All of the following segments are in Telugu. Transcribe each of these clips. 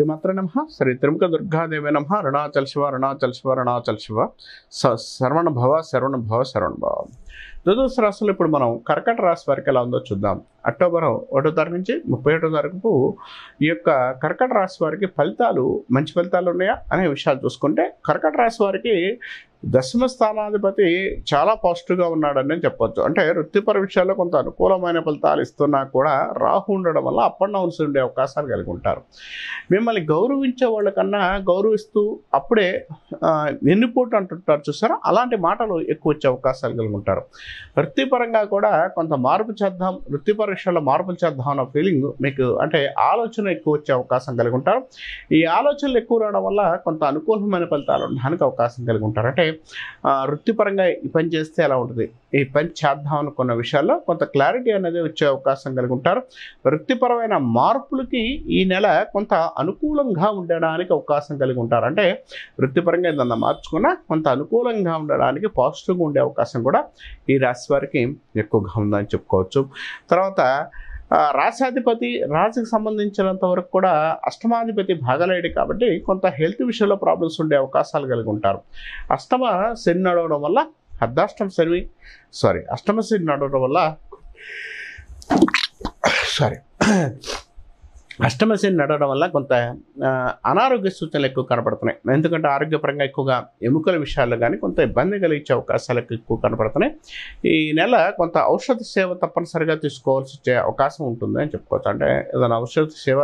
శ్రీమాత్ర నమ శ్రీ త్రిముఖ దుర్గాదేవి నమ అరుణాచల్ శివ అరుణాచల్ శివ అరుణాచల్ శివ స శరవణ భవ శరవణ భవ శరవణ భవ ద్వాదశ రాశులు ఇప్పుడు మనం కర్కట రాశి వారికి ఎలా ఉందో చూద్దాం అక్టోబర్ ఒకటో తారీఖు నుంచి ముప్పై ఒకటో తారీఖు ఈ యొక్క కర్కట రాశి వారికి ఫలితాలు మంచి ఫలితాలు ఉన్నాయా అనే విషయాలు చూసుకుంటే కర్కట రాశి వారికి దశమ స్థానాధిపతి చాలా పాజిటివ్గా ఉన్నాడని చెప్పొచ్చు అంటే వృత్తిపర విషయాల్లో కొంత అనుకూలమైన ఫలితాలు ఇస్తున్నా కూడా రాహు ఉండడం వల్ల అప్ అండ్ డౌన్స్ ఉండే అవకాశాలు కలిగి ఉంటారు మిమ్మల్ని గౌరవించే వాళ్ళకన్నా గౌరవిస్తూ అప్పుడే ఆ, వెన్నుపోటు అంటుంటారు చూసారా అలాంటి మాటలు ఎక్కువ వచ్చే అవకాశాలు కలిగి ఉంటారు వృత్తిపరంగా కూడా కొంత మార్పు చేద్దాం వృత్తిపర విషయాల్లో మార్పులు చేద్దాం అన్న ఫీలింగ్ మీకు అంటే ఆలోచన ఎక్కువ వచ్చే అవకాశం కలిగి ఉంటారు ఈ ఆలోచనలు ఎక్కువ రావడం వల్ల కొంత అనుకూలమైన ఫలితాలు ఉండడానికి అవకాశం కలిగి ఉంటారు అంటే ఆ, వృత్తిపరంగా ఈ పని చేస్తే ఎలా ఉంటుంది ఈ పని చేద్దాం అనుకున్న విషయాల్లో కొంత క్లారిటీ అనేది వచ్చే అవకాశం కలిగి ఉంటారు వృత్తిపరమైన మార్పులకి ఈ నెల కొంత అనుకూలంగా ఉండడానికి అవకాశం కలిగి ఉంటారు అంటే వృత్తిపరంగా ఏదన్నా మార్చుకున్నా కొంత అనుకూలంగా ఉండడానికి పాజిటివ్గా ఉండే అవకాశం కూడా ఈ రాశి వారికి ఎక్కువగా ఉందని చెప్పుకోవచ్చు తర్వాత ఆ, రాశాధిపతి రాశికి సంబంధించినంత వరకు కూడా అష్టమాధిపతి భాగలేడు కాబట్టి కొంత హెల్త్ విషయంలో ప్రాబ్లమ్స్ ఉండే అవకాశాలు కలిగి ఉంటారు అష్టమ శని నడవడం వల్ల అర్ధాష్టమ శని సారీ అష్టమ శని నడవడం వల్ల సారీ అష్టమ శని నడవడం వల్ల కొంత ఆ, అనారోగ్య సూచనలు ఎక్కువ కనపడుతున్నాయి ఎందుకంటే ఆరోగ్యపరంగా ఎక్కువగా ఎముకల విషయాల్లో కానీ కొంత ఇబ్బంది కలిగించే అవకాశాలు ఎక్కువ కనపడుతున్నాయి ఈ నెల కొంత ఔషధ సేవ తప్పనిసరిగా తీసుకోవాల్సి వచ్చే అవకాశం ఉంటుంది అని చెప్పుకోవచ్చు అంటే ఏదైనా ఔషధ సేవ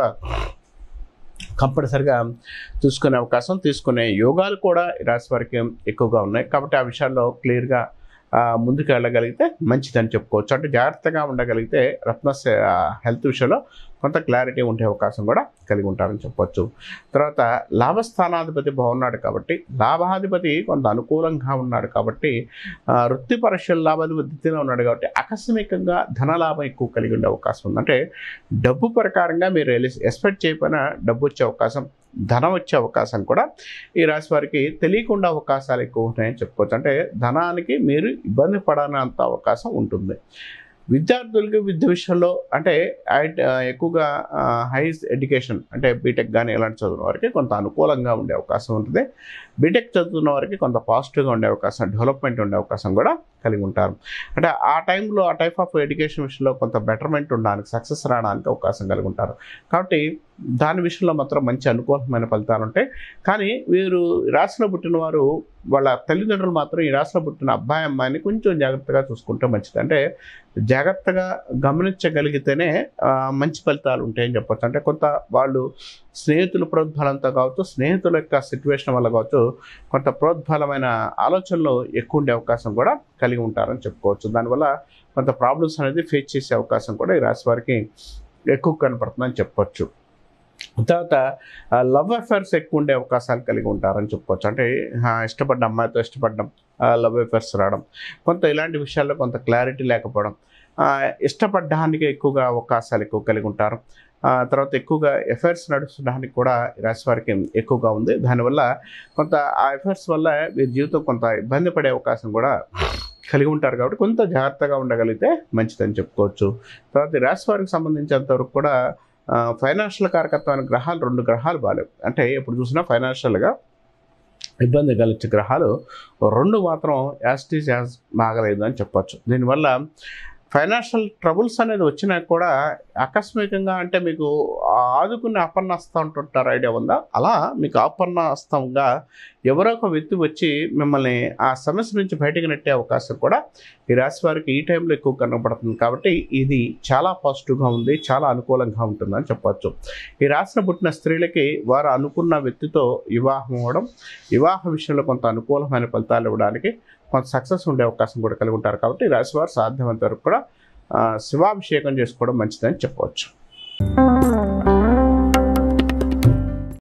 కంపల్సరిగా తీసుకునే అవకాశం తీసుకునే యోగాలు కూడా ఈ రాశి వారికి ఎక్కువగా ఉన్నాయి కాబట్టి ఆ విషయాల్లో క్లియర్గా ఆ, ముందుకు వెళ్ళగలిగితే మంచిదని చెప్పుకోవచ్చు అంటే జాగ్రత్తగా ఉండగలిగితే రత్న హెల్త్ విషయంలో కొంత క్లారిటీ ఉండే అవకాశం కూడా కలిగి ఉంటారని చెప్పొచ్చు తర్వాత లాభస్థానాధిపతి బాగున్నాడు కాబట్టి లాభాధిపతి కొంత అనుకూలంగా ఉన్నాడు కాబట్టి ఆ, వృత్తి పరీక్షల లాభాధిపతిలో ఉన్నాడు కాబట్టి ఆకస్మికంగా ధనలాభం ఎక్కువ కలిగి ఉండే అవకాశం ఉంది అంటే డబ్బు ప్రకారంగా మీరు ఎక్స్పెక్ట్ చేయకపోయినా డబ్బు వచ్చే అవకాశం ధనం వచ్చే అవకాశం కూడా ఈ రాశి వారికి తెలియకుండా అవకాశాలు ఎక్కువ ఉన్నాయని చెప్పుకోవచ్చు అంటే ధనానికి మీరు ఇబ్బంది పడనంత అవకాశం ఉంటుంది విద్యార్థులకి విద్య విషయంలో అంటే ఐ- ఆ, ఎక్కువగా హై ఎడ్యుకేషన్ అంటే బీటెక్ కానీ ఇలాంటి చదువున్న వారికి కొంత అనుకూలంగా ఉండే అవకాశం ఉంటుంది బీటెక్ చదువుతున్న వారికి కొంత పాజిటివ్గా ఉండే అవకాశం డెవలప్మెంట్ ఉండే అవకాశం కూడా కలిగి ఉంటారు అంటే ఆ టైంలో ఆ టైప్ ఆఫ్ ఎడ్యుకేషన్ విషయంలో కొంత బెటర్మెంట్ ఉండడానికి సక్సెస్ రావడానికి అవకాశం కలిగి ఉంటారు కాబట్టి దాని విషయంలో మాత్రం మంచి అనుకూలమైన ఫలితాలు ఉంటాయి కానీ వీరు ఈ రాశిలో పుట్టిన వారు వాళ్ళ తల్లిదండ్రులు మాత్రం ఈ రాశిలో పుట్టిన అబ్బాయి అమ్మాయిని కొంచెం జాగ్రత్తగా చూసుకుంటే మంచిది అంటే జాగ్రత్తగా గమనించగలిగితేనే ఆ, మంచి ఫలితాలు ఉంటాయని చెప్పొచ్చు అంటే కొంత వాళ్ళు స్నేహితుల ప్రోద్బలంతో కావచ్చు స్నేహితుల యొక్క సిచ్యువేషన్ వల్ల కావచ్చు కొంత ప్రోద్బలమైన ఆలోచనలు ఎక్కువ ఉండే అవకాశం కూడా కలిగి ఉంటారని చెప్పుకోవచ్చు దానివల్ల కొంత ప్రాబ్లమ్స్ అనేది ఫేస్ చేసే అవకాశం కూడా ఈ రాశి వారికి ఎక్కువ కనపడుతుందని చెప్పొచ్చు తర్వాత లవ్ అఫేర్స్ ఎక్కువ ఉండే అవకాశాలు కలిగి ఉంటారని చెప్పుకోవచ్చు అంటే ఆ, ఇష్టపడ్డ అమ్మాయితో ఇష్టపడడం లవ్ అఫేర్స్ రావడం కొంత ఇలాంటి విషయాల్లో కొంత క్లారిటీ లేకపోవడం ఆ, ఇష్టపడడానికి ఎక్కువగా అవకాశాలు ఎక్కువ కలిగి ఉంటారు ఆ, తర్వాత ఎక్కువగా ఎఫైర్స్ నడుచడానికి కూడా ఈ రాశి వారికి ఎక్కువగా ఉంది దానివల్ల కొంత ఆ ఎఫైర్స్ వల్ల వీరి జీవితం కొంత ఇబ్బంది పడే అవకాశం కూడా కలిగి ఉంటారు కాబట్టి కొంత జాగ్రత్తగా ఉండగలిగితే మంచిదని చెప్పుకోవచ్చు తర్వాత ఈ రాశి వారికి సంబంధించినంత వరకు కూడా ఫైనాన్షియల్ కారకత్వమైన గ్రహాలు రెండు గ్రహాలు బాగాలేవు అంటే ఎప్పుడు చూసినా ఫైనాన్షియల్గా ఇబ్బంది కలిగించే గ్రహాలు రెండు మాత్రం యాస్టీస్ యాజ్ బాగలేదు అని చెప్పొచ్చు దీనివల్ల ఫైనాన్షియల్ ట్రబుల్స్ అనేది వచ్చినా కూడా ఆకస్మికంగా అంటే మీకు ఆదుకునే అపర్ణస్తం అంటుంటారు ఐడియా ఉందా అలా మీకు అపర్ణస్తంగా ఎవరో ఒక వ్యక్తి వచ్చి మిమ్మల్ని ఆ సమస్య నుంచి బయటకు నెట్టే అవకాశం కూడా ఈ రాశి వారికి ఈ టైంలో ఎక్కువ కనబడుతుంది కాబట్టి ఇది చాలా పాజిటివ్గా ఉంది చాలా అనుకూలంగా ఉంటుందని చెప్పొచ్చు ఈ రాశిలో పుట్టిన స్త్రీలకి వారు అనుకున్న వ్యక్తితో వివాహం అవ్వడం వివాహ విషయంలో కొంత అనుకూలమైన ఫలితాలు ఇవ్వడానికి కొంత సక్సెస్ ఉండే అవకాశం కూడా కలిగి ఉంటారు కాబట్టి ఈ రాశి వారు సాధ్యమైనంత వరకు కూడా ఆ, శివాభిషేకం చేసుకోవడం మంచిదని చెప్పవచ్చు